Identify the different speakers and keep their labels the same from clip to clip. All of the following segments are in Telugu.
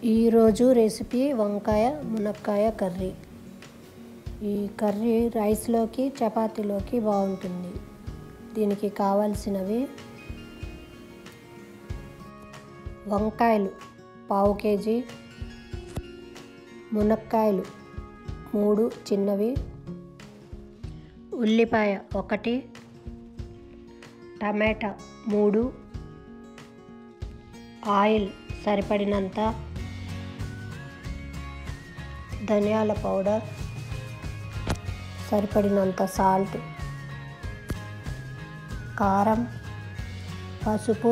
Speaker 1: ఈరోజు రెసిపీ వంకాయ మునక్కాయ కర్రీ ఈ కర్రీ రైస్లోకి చపాతీలోకి బాగుంటుంది దీనికి కావాల్సినవి వంకాయలు పావు కేజీ మునక్కాయలు మూడు చిన్నవి ఉల్లిపాయ ఒకటి టమాటా మూడు ఆయిల్ సరిపడినంత ధనియాల పౌడర్ సరిపడినంత సాల్ట్ కారం పసుపు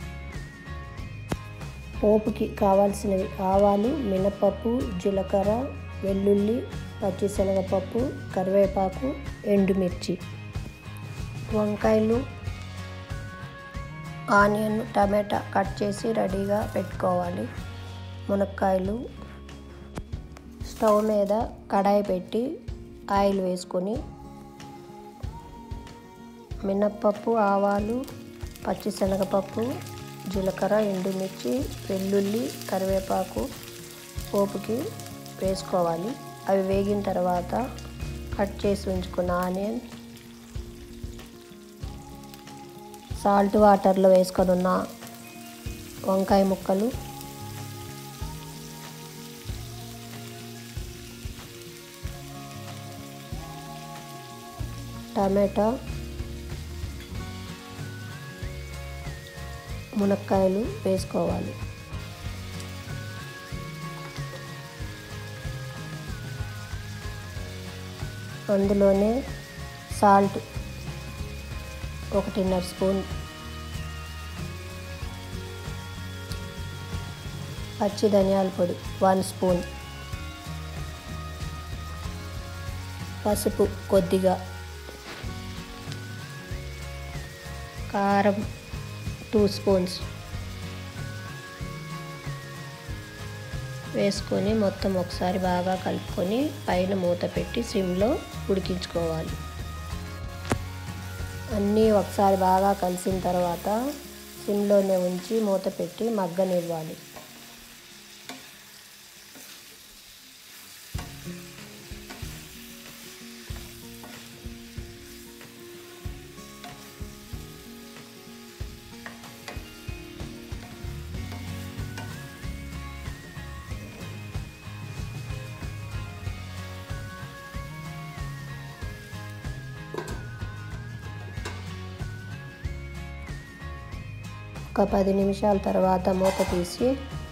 Speaker 1: పోపుకి కావాల్సినవి ఆవాలు మినపప్పు జీలకర్ర వెల్లుల్లి పచ్చిశనగపప్పు కరివేపాకు ఎండుమిర్చి వంకాయలు ఆనియన్ టమాటా కట్ చేసి రెడీగా పెట్టుకోవాలి మునక్కాయలు స్టవ్ మీద కడాయి పెట్టి ఆయిల్ వేసుకొని మినప్పప్పు ఆవాలు పచ్చిశనగపప్పు జీలకర్ర ఎండుమిర్చి వెల్లుల్లి కరివేపాకు పోపుకి వేసుకోవాలి అవి వేగిన తర్వాత కట్ చేసి ఉంచుకున్న ఆనియన్ సాల్ట్ వాటర్లో వేసుకొని ఉన్న వంకాయ ముక్కలు టమాటా మునక్కాయలు వేసుకోవాలి అందులోనే సాల్ట్ ఒకటిన్నర స్పూన్ పచ్చి ధనియాల పొడి వన్ స్పూన్ పసుపు కొద్దిగా కారం టూ స్పూన్స్ వేసుకొని మొత్తం ఒకసారి బాగా కలుపుకొని పైన మూత పెట్టి సిమ్లో ఉడికించుకోవాలి అన్నీ ఒకసారి బాగా కలిసిన తర్వాత సిమ్లోనే ఉంచి మూత పెట్టి మగ్గనివ్వాలి ఒక పది నిమిషాల తర్వాత మూత తీసి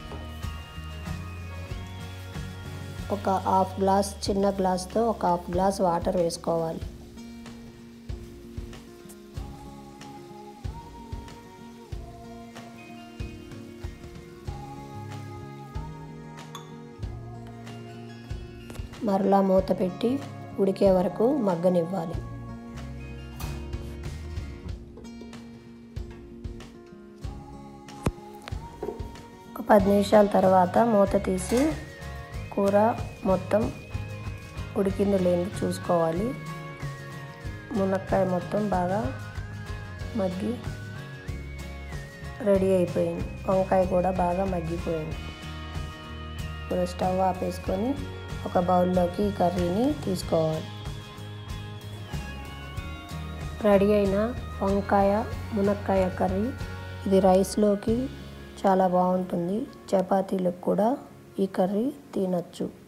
Speaker 1: ఒక హాఫ్ గ్లాస్ చిన్న గ్లాస్తో ఒక హాఫ్ గ్లాస్ వాటర్ వేసుకోవాలి మరలా మూత పెట్టి ఉడికే వరకు మగ్గనివ్వాలి ఒక పది నిమిషాల తర్వాత మూత తీసి కూర మొత్తం ఉడికింది లేని చూసుకోవాలి మునక్కాయ మొత్తం బాగా మగ్గి రెడీ అయిపోయింది వంకాయ కూడా బాగా మగ్గిపోయింది ఇప్పుడు స్టవ్ ఆపేసుకొని ఒక బౌల్లోకి ఈ కర్రీని తీసుకోవాలి రెడీ అయిన వంకాయ మునక్కాయ కర్రీ ఇది రైస్లోకి చాలా బాగుంటుంది చపాతీలకు కూడా ఈ కర్రీ తినచ్చు